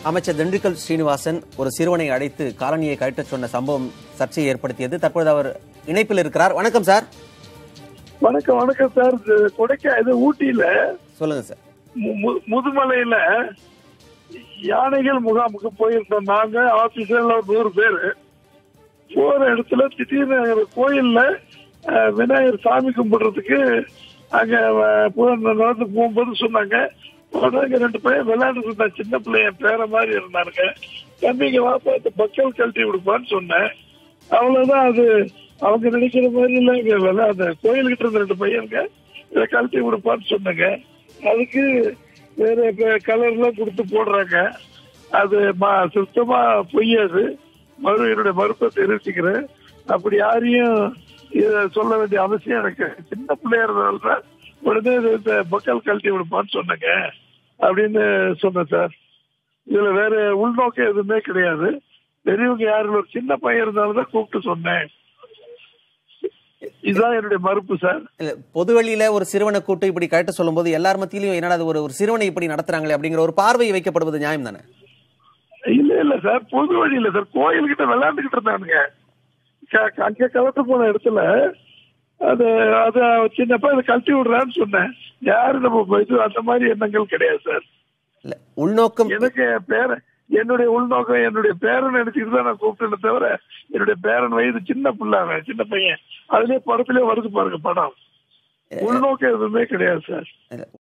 அமைச்சர் திண்டுக்கல் ஸ்ரீனிவாசன் ஒரு சிறுவனை அழைத்து காலனியை கழட்டச் சொன்ன சம்பவம் சர்ச்சையை ஏற்படுத்தியது தற்பொழுது அவர் இணைப்பில் இருக்கிறார் வணக்கம் சார் வணக்கம் வணக்கம் சார் இது கொடைக்கா இது ஊட்டியில சொல்லுங்க சார் மு- மு- முதுமலையில யானைகள் முகாமுக்கு போயிருந்தோம் நாங்க ஆபீசர்ல ஒரு நூறு பேரு போற இடத்துல திடீர்னு ஒரு கோயில்ல அஹ், விநாயகர் சாமி கும்பிடுறதுக்கு அங்க அஹ், போ- நடந்து போகும்போது சொன்னாங்க உடனே ரெண்டு பையன் விளையாண்டு இருந்தா சின்ன பிள்ளைய பேர மாதிரி இருந்தானுங்க தம்பிங்க வா பார்த்து பக்கல் கழட்டி விடுப்பான்னு சொன்னேன் அவ்வளவுதான் அது அவங்க நினைக்கிற மாதிரி இல்ல இங்க விளை- அந்த கோயில்கிட்ட இருந்த ரெண்டு பையனுங்க இதை கழட்டி விடுப்பான்னு சொன்னாங்க அதுக்கு வேற கலர் எல்லாம் கொடுத்து போடுறாங்க அது ம- சுத்தமா பொய்யாது மறு என்னுடைய மறுப்பை தெரிவிச்சுக்கிறேன் அப்படி யாரையும் இத சொல்ல வேண்டிய அவசியம் எனக்கு சின்ன பிள்ளையா இருந்ததுனால உடனே இது இந்த மக்கள் கழட்டி விடுப்பான்னு சொன்னேங்க அப்படின்னு சொன்னேன் சார் இதுல வேற உள்நோக்கம் எதுவுமே கிடையாது பெரியவங்க யாரும் ஒரு சின்ன பையன் இருந்தாலும் தான் கூப்பிட்டு சொன்னேன் இதுதான் என்னுடைய மறுப்பு சார் இல்ல பொது வெளியில ஒரு சிறுவனை கூட்டு இப்படி கழட்ட சொல்லும்போது எல்லார் மத்தியிலும் என்னடா அது ஒரு ஒரு சிறுவனை இப்படி நடத்துறாங்களே அப்படிங்கிற ஒரு பார்வை வைக்கப்படுவது நியாயம் தானே இல்ல இல்ல சார் பொது வழி இல்ல சார் கோயில்கிட்ட விளையாண்டுகிட்டு இருந்தானுங்க க- அங்க கலந்து போன இடத்துல அது அது சின்னப்பா அதை கழட்டி விடுறான்னு சொன்னேன் யாரு நம்ம இது அந்த மாதிரி எண்ணங்கள் கிடையாது சார் இல்ல உள்நோக்கம் எனக்கு என் பேரன் என்னுடைய உள்நோக்கம் என்னுடைய பேரன் நினைச்சுட்டு தான் நான் கூப்பிட்டேன் தவிர என்னுடைய பேரன் வயது சின்ன பிள்ளை அவன், சின்ன பையன் அதுலயே படத்திலே வருது பாருங்க படம் உள்நோக்கம் எதுவுமே கிடையாது சார் இல்ல,